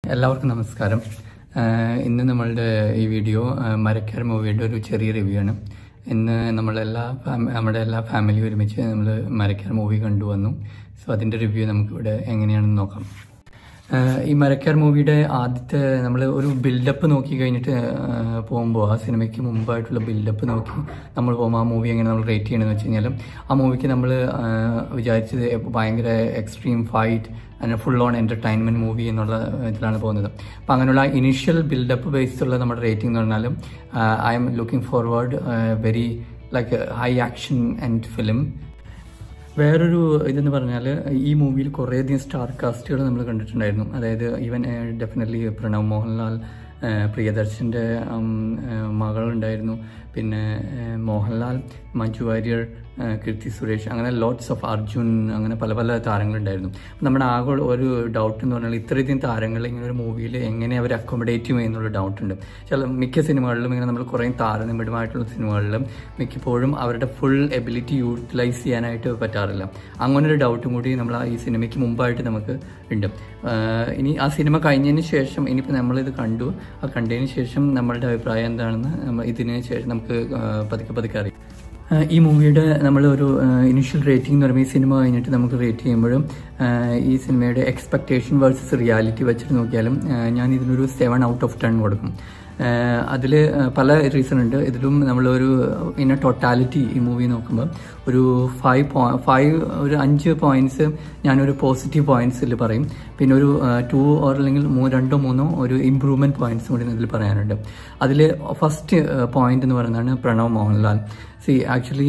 എല്ലാവർക്കും നമസ്കാരം ആഹ് ഇന്ന് നമ്മളുടെ ഈ വീഡിയോ ആഹ് മരക്കാർ മൂവിയുടെ ഒരു ചെറിയ റിവ്യൂ ആണ് ഇന്ന് നമ്മളെല്ലാ ഫാമി- നമ്മുടെ എല്ലാ ഫാമിലി ഒരുമിച്ച് നമ്മൾ മരക്കാർ മൂവി കണ്ടുവന്നു സോ അതിൻ്റെ റിവ്യൂ നമുക്കിവിടെ എങ്ങനെയാണെന്ന് നോക്കാം ആഹ് ഈ മരക്കാർ മൂവിയുടെ ആദ്യത്തെ നമ്മൾ ഒരു ബിൽഡപ്പ് നോക്കി കഴിഞ്ഞിട്ട് പോകുമ്പോൾ ആ സിനിമയ്ക്ക് മുമ്പായിട്ടുള്ള ബിൽഡപ്പ് നോക്കി നമ്മൾ പോകുമ്പോൾ ആ മൂവി എങ്ങനെ നമ്മൾ റേറ്റ് ചെയ്യണമെന്ന് വെച്ച് കഴിഞ്ഞാൽ ആ മൂവിക്ക് നമ്മൾ വിചാരിച്ചത് ഭയങ്കര എക്സ്ട്രീം ഫൈറ്റ് അങ്ങനെ ഫുൾ ഓൺ എൻ്റർടൈൻമെൻറ്റ് മൂവി എന്നുള്ള ഇതിലാണ് പോകുന്നത് അപ്പം അങ്ങനെയുള്ള ഇനിഷ്യൽ ബിൽഡപ്പ് ബേസ്ഡുള്ള നമ്മുടെ റേറ്റിംഗ് എന്ന് പറഞ്ഞാൽ I'm looking forward very like high action and film വേറൊരു ഇതെന്ന് പറഞ്ഞാൽ ഈ മൂവിയിൽ കുറേയധികം സ്റ്റാർ കാസ്റ്റുകൾ നമ്മൾ കണ്ടിട്ടുണ്ടായിരുന്നു അതായത് ഈവൻ ഡെഫിനറ്റ്ലി പ്രണവ് മോഹൻലാൽ ആ, പ്രിയദർശൻ്റെ ഉം, ആ, മകളുണ്ടായിരുന്നു പിന്നെ ആ, മോഹൻലാൽ മഞ്ജു വാര്യർ ആ, കീർത്തി സുരേഷ് അങ്ങനെ ലോട്ട്സ് ഓഫ് അർജുൻ അങ്ങനെ പല പല താരങ്ങളുണ്ടായിരുന്നു അപ്പം നമ്മുടെ ആകെ ഒരു ഡൗട്ട് എന്ന് പറഞ്ഞാൽ ഇത്രയധികം താരങ്ങൾ ഇങ്ങനെ ഒരു മൂവിയിൽ എങ്ങനെ അവർ അക്കോമഡേറ്റ് ചെയ്യും എന്നുള്ള ഡൗട്ട് ഉണ്ട് ചില മിക്ക സിനിമകളിലും ഇങ്ങനെ നമ്മൾ കുറേ താരനിമിടമായിട്ടുള്ള സിനിമകളിലും മിക്കപ്പോഴും അവരുടെ ഫുൾ എബിലിറ്റി യൂട്ടിലൈസ് ചെയ്യാനായിട്ട് പറ്റാറില്ല അങ്ങനെ ഒരു ഡൗട്ടും കൂടി നമ്മൾ ആ ഈ സിനിമയ്ക്ക് മുമ്പായിട്ട് നമുക്ക് ഉണ്ട് ആഹ് ഇനി ആ സിനിമ കഴിഞ്ഞതിന് ശേഷം ഇനിയിപ്പോൾ നമ്മളിത് കണ്ടു ആ കണ്ടതിന് ശേഷം നമ്മളുടെ അഭിപ്രായം എന്താണെന്ന് നമ്മ- ഇതിന് ശേഷം നമുക്ക് ആഹ് പതുക്കെ പതുക്കെ അറിയാം ആഹ് ഈ മൂവിയുടെ നമ്മൾ ഒരു ഇനിഷ്യൽ റേറ്റിംഗ് എന്ന് പറയുമ്പോൾ ഈ സിനിമ കഴിഞ്ഞിട്ട് നമുക്ക് റേറ്റ് ചെയ്യുമ്പോഴും ആഹ് ഈ സിനിമയുടെ എക്സ്പെക്ടേഷൻ വേഴ്സസ് റിയാലിറ്റി വെച്ചിട്ട് നോക്കിയാലും ആഹ് ഞാൻ ഇതിനൊരു സെവൻ ഔട്ട് ഓഫ് ടെൻ കൊടുക്കും അതിൽ പല റീസൺ ഉണ്ട് ഇതിലും നമ്മളൊരു ഇൻ ടോട്ടാലിറ്റി ഈ മൂവി നോക്കുമ്പോൾ ഒരു ഫൈവ് പോ ഫൈവ് ഒരു അഞ്ച് പോയിന്റ്സ് ഞാനൊരു പോസിറ്റീവ് പോയിന്റ്സിൽ പറയും പിന്നെ ഒരു ടു ഓർ അല്ലെങ്കിൽ മൂ രണ്ടോ മൂന്നോ ഒരു ഇമ്പ്രൂവ്മെന്റ് പോയിന്റ്സ് കൂടി ഇതിൽ പറയാനുണ്ട് അതിൽ ഫസ്റ്റ് പോയിന്റ് എന്ന് പറയുന്നതാണ് പ്രണവ് മോഹൻലാൽ സി ആക്ച്വലി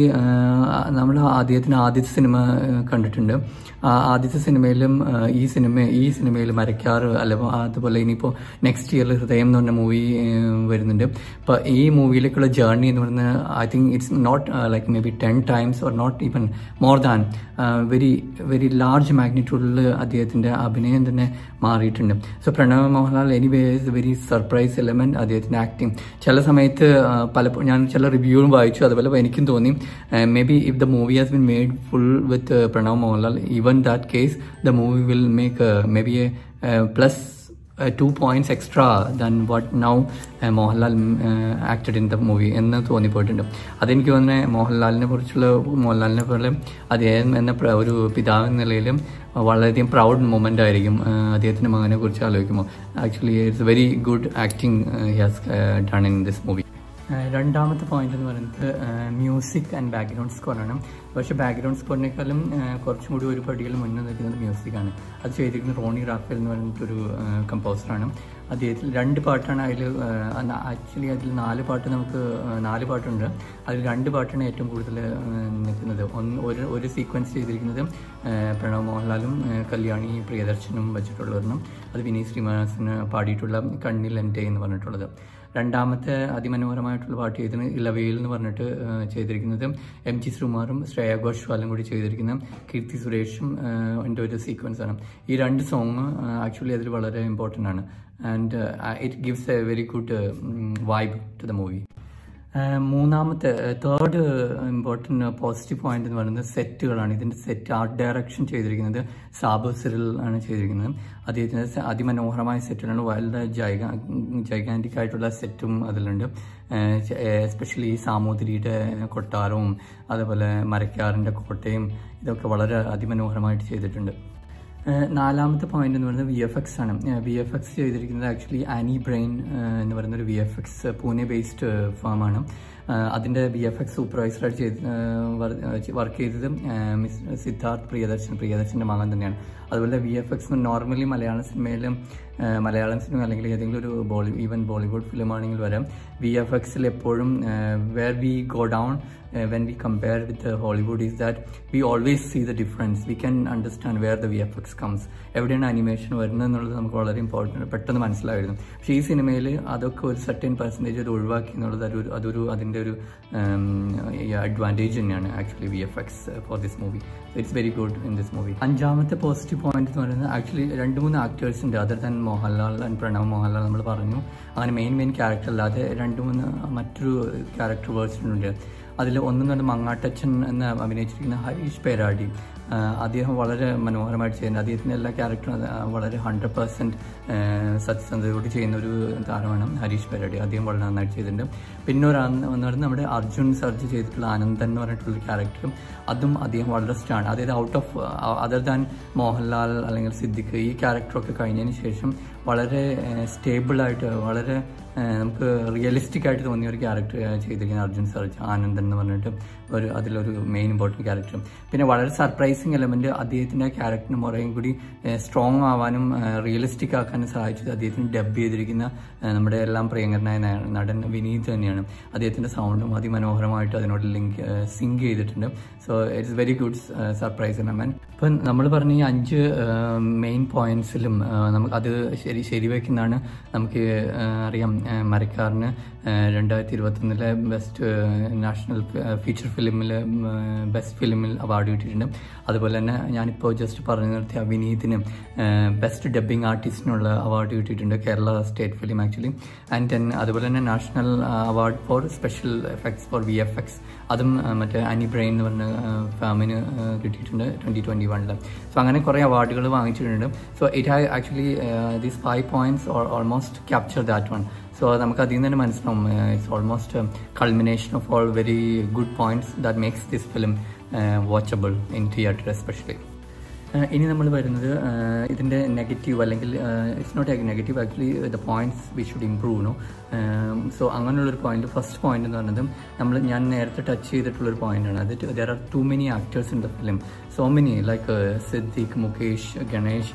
നമ്മൾ അദ്ദേഹത്തിന് ആദ്യത്തെ സിനിമ ആ, കണ്ടിട്ടുണ്ട് ആ ആദ്യത്തെ സിനിമയിലും ആ, ഈ സിനിമ ഈ സിനിമയിൽ മരക്കാറ് അല്ല അതുപോലെ ഇനിയിപ്പോൾ നെക്സ്റ്റ് ഇയറിൽ ഹൃദയം എന്ന് പറഞ്ഞ മൂവി വരുന്നുണ്ട് അപ്പോൾ ഈ മൂവിയിലേക്കുള്ള ജേർണി എന്ന് പറയുന്നത് I think it's not like maybe ten times or not even more than very very large മാഗ്നിറ്റ്യൂഡിൽ അദ്ദേഹത്തിൻ്റെ അഭിനയം തന്നെ മാറിയിട്ടുണ്ട് so Pranav Mohanlal anyway is very surprise element അദ്ദേഹത്തിൻ്റെ ആക്ടിങ് ചില സമയത്ത് പലപ്പോഴും ഞാൻ ചില റിവ്യൂവും വായിച്ചു അതുപോലെ എനിക്കും തോന്നി maybe if the movie has bin made full with Pranav Mohanlal even that case the movie will make maybe a plus two points extra than what now Mohanlal acted in the movie എന്ന് തോന്നിപ്പോയിട്ടുണ്ട് അതെനിക്ക് തോന്നുന്നത് മോഹൻലാലിനെ കുറിച്ചുള്ള മോഹൻലാലിനെ പോലെ അദ്ദേഹം എന്ന പ്ര- ഒരു പിതാവ് എന്ന നിലയിലും വളരെയധികം പ്രൗഡ് മൊമെൻ്റ് ആയിരിക്കും ആ, അദ്ദേഹത്തിൻ്റെ മകനെ കുറിച്ച് ആലോചിക്കുമ്പോൾ actually it's very good acting has done in this movie രണ്ടാമത്തെ പോയിന്റ് എന്ന് പറയുന്നത് മ്യൂസിക് ആൻഡ് ബാക്ക്ഗ്രൗണ്ട് സ്കോറാണ് പക്ഷേ ബാക്ക്ഗ്രൗണ്ട് സ്കോറിനേക്കാളും കുറച്ചും കൂടി ഒരു പടികൾ മുന്നേ നിൽക്കുന്നത് മ്യൂസിക്കാണ് അത് ചെയ്തിരിക്കുന്നത് റോണി റാഫേൽ എന്ന് പറഞ്ഞിട്ടൊരു കമ്പോസറാണ് അദ്ദേഹത്തിൽ രണ്ട് പാട്ടാണ് അതിൽ ആക്ച്വലി അതിൽ നാല് പാട്ട് നമുക്ക് ആ, നാല് പാട്ടുണ്ട് അതിൽ രണ്ട് പാട്ടാണ് ഏറ്റവും കൂടുതൽ നിൽക്കുന്നത് ഒന്ന് ഒരു ഒരു സീക്വൻസ് ചെയ്തിരിക്കുന്നത് ആ, പ്രണവ് മോഹൻലാലും ആ, കല്യാണി പ്രിയദർശനും വെച്ചിട്ടുള്ള ഒരെണ്ണം അത് വിനീത് ശ്രീനിവാസന് പാടിയിട്ടുള്ള കണ്ണിൽ എൻ്റെ എന്ന് പറഞ്ഞിട്ടുള്ളത് രണ്ടാമത്തെ അതിമനോഹരമായിട്ടുള്ള പാട്ട് ചെയ്തത് ഇളവയിൽ എന്ന് പറഞ്ഞിട്ട് ആ, ചെയ്തിരിക്കുന്നത് എം ജി ശ്രീകുമാറും ശ്രേയ ഘോഷ്വാലും കൂടി ചെയ്തിരിക്കുന്ന കീർത്തി സുരേഷും ആ, എൻ്റെ ഒരു സീക്വൻസ് ആണ് ഈ രണ്ട് സോങ് ആക്ച്വലി അതിൽ വളരെ ഇമ്പോർട്ടൻ്റ് ആണ് and it gives a very good vibe to the movie മൂന്നാമത്തെ തേർഡ് ഇമ്പോർട്ടൻറ്റ് പോസിറ്റീവ് പോയിന്റ് എന്ന് പറയുന്നത് സെറ്റുകളാണ് ഇതിൻ്റെ സെറ്റ് ആർട്ട് ഡയറക്ഷൻ ചെയ്തിരിക്കുന്നത് സാബു സിറിൽ ആണ് ചെയ്തിരിക്കുന്നത് അദ്ദേഹത്തിൻ്റെ സ- അതിമനോഹരമായ സെറ്റുകളാണ് വളരെ ജൈഗ ജൈഗാൻറ്റിക് ആയിട്ടുള്ള സെറ്റും അതിലുണ്ട് എസ്പെഷ്യലി സാമൂതിരിയുടെ കൊട്ടാരവും അതുപോലെ മരക്കാറിൻ്റെ കോട്ടയും ഇതൊക്കെ വളരെ അതിമനോഹരമായിട്ട് ചെയ്തിട്ടുണ്ട് ഏഹ് നാലാമത്തെ പോയിന്റ് എന്ന് പറയുന്നത് വി എഫ് എക്സ് ആണ് വി എഫ് എക്സ് ചെയ്തിരിക്കുന്നത് ആക്ച്വലി ആനി ബ്രെയിൻ എന്ന് പറയുന്ന ഒരു V F X Pune based ഫാമാണ് അതിൻ്റെ വി എഫ് എക്സ് സൂപ്പർവൈസറായിട്ട് ചെയ്ത് വർക്ക് ചെയ്തത് ഏഹ് മിസ് സിദ്ധാർത്ഥ് പ്രിയദർശൻ പ്രിയദർശൻ്റെ മകൻ തന്നെയാണ് അതുപോലെ വി എഫ് എക്സ് നോർമലി മലയാള സിനിമയിലും ഏഹ് മലയാളം സിനിമ അല്ലെങ്കിൽ ഏതെങ്കിലും ഒരു ബോളി ഈവൻ ബോളിവുഡ് ഫിലിം ആണെങ്കിൽ വരാം വി എഫ് എക്സിൽ എപ്പോഴും where we go down when we compare with Hollywood is that we always see the difference we can understand where the V F X comes എവിടെയാണ് അനിമേഷൻ വരുന്നത് എന്നുള്ളത് നമുക്ക് വളരെ ഇമ്പോർട്ടൻറ്റ് പെട്ടെന്ന് മനസ്സിലായിരുന്നു പക്ഷേ ഈ സിനിമയിൽ അതൊക്കെ ഒരു സർട്ടൻ പെർസെൻറ്റേജ് അത് ഒഴിവാക്കി എന്നുള്ളത് അതൊരു അതൊരു അതിൻ്റെ ഒരു അഡ്വാൻറ്റേജ് തന്നെയാണ് actually V F X for this movie it's very good in this movie അഞ്ചാമത്തെ പോസിറ്റീവ് പോയിന്റ് എന്ന് പറയുന്നത് ആക്ച്വലി രണ്ട് മൂന്ന് ആക്ടേഴ്സ് ഉണ്ട് other than Mohanlal and Pranav Mohanlal നമ്മൾ പറഞ്ഞു അങ്ങനെ മെയിൻ മെയിൻ ക്യാരക്ടർ അല്ലാതെ രണ്ട് മൂന്ന് മറ്റൊരു ക്യാരക്ടർ വേർഷൻ ഉണ്ട് അതിൽ ഒന്നെന്ന് പറഞ്ഞാൽ മങ്ങാട്ടച്ചൻ എന്ന് അഭിനയിച്ചിരിക്കുന്ന ഹരീഷ് പേരാടി അദ്ദേഹം വളരെ മനോഹരമായിട്ട് ചെയ്യുന്നത് അദ്ദേഹത്തിൻ്റെ എല്ലാ ക്യാരക്ടറും വളരെ ഹൺഡ്രഡ് പെർസെൻറ്റ് സത്യസന്ധതയോട് ചെയ്യുന്ന ഒരു താരമാണ് ഹരീഷ് പെരടി അദ്ദേഹം വളരെ നന്നായിട്ട് ചെയ്തിട്ടുണ്ട് പിന്നെ ഒരു എന്ന് പറയുന്നത് നമ്മുടെ അർജുൻ സർജ് ചെയ്തിട്ടുള്ള ആനന്ദൻ എന്ന് പറഞ്ഞിട്ടുള്ള ക്യാരക്ടറും അതും അദ്ദേഹം വളരെ സ്റ്റാണ് അതായത് out of other than Mohanlal അല്ലെങ്കിൽ സിദ്ദിഖ് ഈ ക്യാരക്ടറൊക്കെ കഴിഞ്ഞതിന് ശേഷം വളരെ സ്റ്റേബിളായിട്ട് വളരെ നമുക്ക് റിയലിസ്റ്റിക് ആയിട്ട് തോന്നിയ ഒരു ക്യാരക്ടർ ചെയ്തിരിക്കുന്ന അർജുൻ സർജ് ആനന്ദൻ എന്ന് പറഞ്ഞിട്ട് ഒരു അതിലൊരു മെയിൻ ഇമ്പോർട്ടൻറ്റ് ക്യാരക്ടർ പിന്നെ വളരെ സർപ്രൈസിങ് എലമെന്റ് അദ്ദേഹത്തിൻ്റെ ക്യാരക്ടറിന് കുറേയും കൂടി സ്ട്രോങ് ആവാനും റിയലിസ്റ്റിക് ആക്കാനും സഹായിച്ചത് അദ്ദേഹത്തിന് ഡബ് ചെയ്തിരിക്കുന്ന നമ്മുടെ എല്ലാം പ്രിയങ്കരനായ നടൻ വിനീത് തന്നെയാണ് അദ്ദേഹത്തിൻ്റെ സൗണ്ടും അതിമനോഹരമായിട്ട് അതിനോട് ലിങ്ക് സിങ്ക് ചെയ്തിട്ടുണ്ട് so it's very good surprise element ഇപ്പം നമ്മൾ പറഞ്ഞ ഈ അഞ്ച് മെയിൻ പോയിന്റ്സിലും നമുക്ക് അത് ശരി ശരിവെക്കുന്നതാണ് നമുക്ക് അറിയാം മരക്കാറിന് രണ്ടായിരത്തി ഇരുപത്തൊന്നിലെ ബെസ്റ്റ് നാഷണൽ ഫീച്ചർ ഫിലിമിൽ ബെസ്റ്റ് ഫിലിമിൽ അവാർഡ് കിട്ടിയിട്ടുണ്ട് അതുപോലെ തന്നെ ഞാനിപ്പോൾ ജസ്റ്റ് പറഞ്ഞു നിർത്തിയ വിനീതിന് ബെസ്റ്റ് ഡബ്ബിംഗ് ആർട്ടിസ്റ്റിനുള്ള അവാർഡ് കിട്ടിയിട്ടുണ്ട് Kerala state film actually and then അതുപോലെ തന്നെ national award for special effects for V F X അതും മറ്റേ അനി ബ്രെയിൻ എന്ന് പറഞ്ഞ ഫാമിന് കിട്ടിയിട്ടുണ്ട് ട്വൻറ്റി ട്വൻറ്റി വണ്ണിൽ സോ അങ്ങനെ കുറേ അവാർഡുകൾ വാങ്ങിച്ചിട്ടുണ്ട് so it have actually these five points almost capture that one so നമുക്ക് അതിൽ നിന്ന് തന്നെ മനസ്സിലാവും it's almost culmination of all very good points that makes this film watchable in theatre especially ഇനി നമ്മൾ വരുന്നത് ഇതിൻ്റെ നെഗറ്റീവ് അല്ലെങ്കിൽ it's not negative actually the points we should improve no so അങ്ങനെയുള്ളൊരു പോയിന്റ് ഫസ്റ്റ് പോയിന്റ് എന്ന് പറയുന്നത് നമ്മൾ ഞാൻ നേരത്തെ ടച്ച് ചെയ്തിട്ടുള്ളൊരു പോയിന്റാണ് അത് there are to many actors in the film so many like Siddique Mukesh Ganesh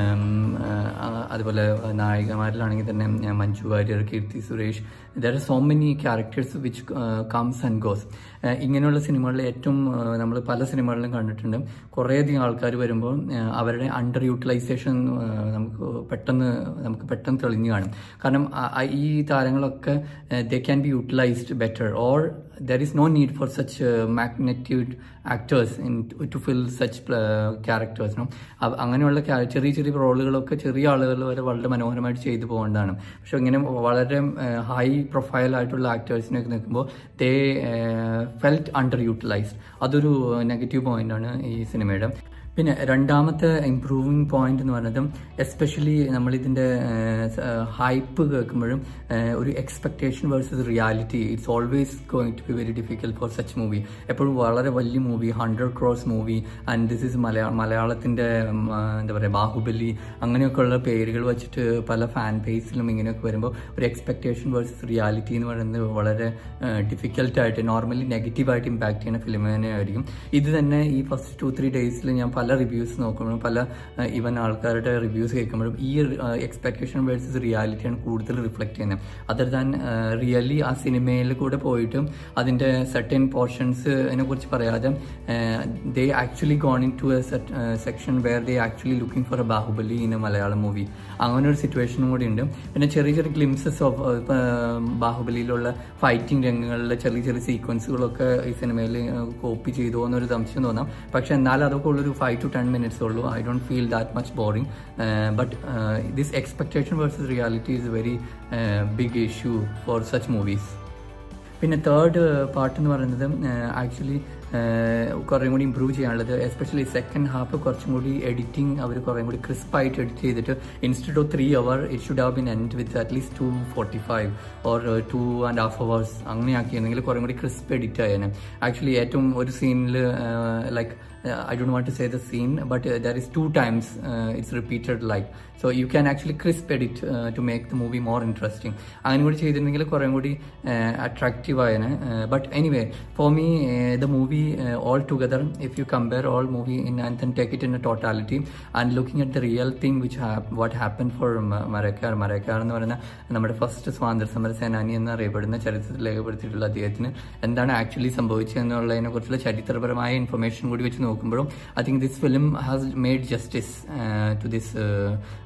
അതുപോലെ നായികമാരിലാണെങ്കിൽ തന്നെ Manju Warrier Keerthy Suresh there are so many characters which comes and goes ഇങ്ങനെയുള്ള സിനിമകളിൽ ഏറ്റവും നമ്മൾ പല സിനിമകളിലും കണ്ടിട്ടുണ്ട് കുറേയധികം ആൾക്കാർ വരുമ്പോൾ അവരുടെ അണ്ടർ യൂട്ടിലൈസേഷൻ നമുക്ക് പെട്ടെന്ന് നമുക്ക് പെട്ടെന്ന് തെളിഞ്ഞു കാണും കാരണം ഈ താരങ്ങളൊക്കെ they can be utilised better or there is no need for such magnitude actors in to fill such characters no അങ്ങനെയുള്ള ചെറിയ ചെറിയ റോളുകളൊക്കെ ചെറിയ ആളുകൾ വരെ വളരെ മനോഹരമായിട്ട് ചെയ്തു പോകേണ്ടതാണ് പക്ഷെ ഇങ്ങനെ വളരെ ഹൈ പ്രൊഫൈൽ ആയിട്ടുള്ള ആക്ടേഴ്സിനൊക്കെ നിൽക്കുമ്പോൾ ദേ ഫെൽറ്റ് അണ്ടർ യൂട്ടിലൈസ്ഡ് അതൊരു നെഗറ്റീവ് പോയിന്റാണ് ഈ സിനിമയുടെ പിന്നെ രണ്ടാമത്തെ ഇംപ്രൂവിങ് പോയിന്റ് എന്ന് പറയുന്നത് എസ്പെഷ്യലി നമ്മളിതിൻ്റെ ഹൈപ്പ് കേൾക്കുമ്പോഴും ഒരു expectation versus reality it's always going to be very difficult for such movie എപ്പോഴും വളരെ വലിയ movie hundred crores movie and this is മലയാള മലയാളത്തിൻ്റെ എന്താ പറയുക ബാഹുബലി അങ്ങനെയൊക്കെയുള്ള പേരുകൾ വെച്ചിട്ട് പല ഫാൻ ബേസിലും ഇങ്ങനെയൊക്കെ വരുമ്പോൾ ഒരു എക്സ്പെക്ടേഷൻ വേഴ്സസ് റിയാലിറ്റി എന്ന് പറയുന്നത് വളരെ ഡിഫിക്കൽട്ടായിട്ട് നോർമലി നെഗറ്റീവായിട്ട് ഇമ്പാക്ട് ചെയ്യുന്ന ഫിലിം തന്നെയായിരിക്കും ഇത് തന്നെ ഈ ഫസ്റ്റ് ടു ത്രീ ഡേയ്സിൽ ഞാൻ പല റിവ്യൂസ് നോക്കുമ്പോഴും പല ഈവൻ ആൾക്കാരുടെ റിവ്യൂസ് കേൾക്കുമ്പോഴും ഈ എക്സ്പെക്ടേഷൻ വേഴ്സസ് റിയാലിറ്റിയാണ് കൂടുതൽ റിഫ്ലക്ട് ചെയ്യുന്നത് അതർ ദാൻ റിയലി ആ സിനിമയിൽ കൂടെ പോയിട്ടും അതിൻ്റെ സർട്ടൻ പോർഷൻസിനെ കുറിച്ച് പറയാതെ they actually gone into a section where they actually looking for a Baahubali in a Malayalam movie അങ്ങനെ ഒരു സിറ്റുവേഷനും കൂടി ഉണ്ട് പിന്നെ ചെറിയ ചെറിയ ഗ്ലിംസസ് ഓഫ് ബാഹുബലിയിലുള്ള ഫൈറ്റിംഗ് രംഗങ്ങളിലെ ചെറിയ ചെറിയ സീക്വൻസുകളൊക്കെ ഈ സിനിമയിൽ കോപ്പി ചെയ്തു എന്നൊരു സംശയം തോന്നാം പക്ഷെ എന്നാൽ അതൊക്കെ ഉള്ളൊരു ഫൈവ് ടു ടെൻ മിനിറ്റ്സ് ഉള്ളൂ I don't feel that much boring but this expectation versus reality is very big issue for such movies പിന്നെ തേർഡ് പാർട്ട് എന്ന് പറയുന്നത് ആക്ച്വലി കുറേം കൂടി ഇമ്പ്രൂവ് ചെയ്യാനുള്ളത് എസ്പെഷ്യലി സെക്കൻഡ് ഹാഫ് കുറച്ചും കൂടി എഡിറ്റിംഗ് അവർ കുറേം കൂടി ക്രിസ്പായിട്ട് എഡിറ്റ് ചെയ്തിട്ട് instead of three hours it should have been end with at least two forty five or two and half hours അങ്ങനെ ആക്കിയിരുന്നെങ്കിൽ കുറേം കൂടി ക്രിസ്പ് എഡിറ്റ് ആയേനെ ആക്ച്വലി ഏറ്റവും ഒരു സീനിൽ like I don't want to say the scene, but uh, there is two times uh, it's repeated like. So you can actually crisp edit uh, to make the movie more interesting. അങ്ങനെ കൂടി ചെയ്തിരുന്നെങ്കിൽ കുറേ കൂടി attractive ആയേനെ but anyway for me the movie altogether if you compare all movie in and then take it in a totality and looking at the real thing which what happen for Marakkar Marakkar എന്ന് പറയുന്ന നമ്മുടെ first സ്വാതന്ത്ര്യ സമര സേനാനി എന്നറിയപ്പെടുന്ന ചരിത്രത്തിൽ രേഖപ്പെടുത്തിയിട്ടുള്ള അദ്ദേഹത്തിന് എന്താണ് actually സംഭവിച്ചതെന്നുള്ളതിനെ കുറിച്ചുള്ള ചരിത്രപരമായ ഇൻഫർമേഷൻ കൂടി വെച്ച് നോക്കുമ്പോഴും I think this film has made justice to this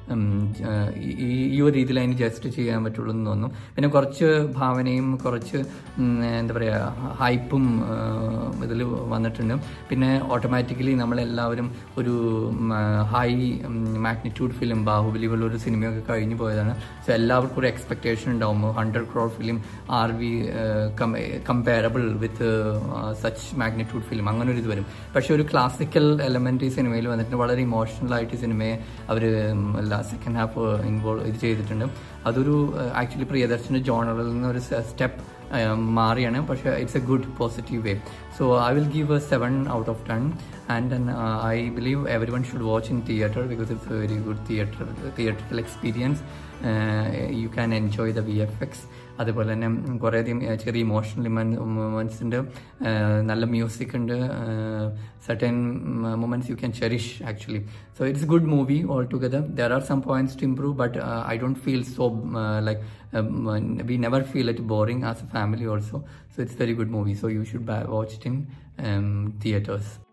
ഈ ഈ ഒരു രീതിയിൽ അതിന് ജസ്റ്റ് ചെയ്യാൻ പറ്റുള്ളൂ എന്ന് തോന്നുന്നു പിന്നെ കുറച്ച് ഭാവനയും കുറച്ച് ഉം, എന്താ പറയുക ഹൈപ്പും ഇതിൽ വന്നിട്ടുണ്ട് പിന്നെ ഓട്ടോമാറ്റിക്കലി നമ്മളെല്ലാവരും ഒരു ഹൈ മാഗ്നിറ്റ്യൂഡ് ഫിലിം ബാഹുബലി പോലുള്ള ഒരു സിനിമയൊക്കെ കഴിഞ്ഞു പോയതാണ് സോ എല്ലാവർക്കും ഒരു എക്സ്പെക്ടേഷൻ ഉണ്ടാവും hundred crore film are we comparable with such magnitude film അങ്ങനെ ഒരു ഇത് വരും പക്ഷെ ഒരു ക്ലാസിക്കൽ എലമെന്റ് ഈ സിനിമയിൽ വന്നിട്ട് വളരെ ഇമോഷണൽ ആയിട്ട് ഈ സിനിമയെ അവർ എല്ലാ സെക്കൻഡ് ഹാഫ് ഇൻവോൾവ് ഇത് ചെയ്തിട്ടുണ്ട് അതൊരു ആക്ച്വലി പ്രിയദർശൻ്റെ ജോണറിൽ നിന്ന് ഒരു സ്റ്റെപ്പ് മാറിയാണ് പക്ഷേ it's a good positive way so I will give a seven out of ten and I believe everyone should watch in theatre because it's a very good theatre തിയേറ്ററിൽ experience you can enjoy the V F X അതുപോലെ തന്നെ കുറേയധികം ഏഹ്, ചെറിയ emotional moments ഉണ്ട് ഏഹ്, നല്ല music ഉണ്ട് certain moments you can cherish actually so it's good movie altogether there are some points to improve but I don't feel so like we never feel it boring as a family also so it's very good movie so you should buy, watch it in um, theaters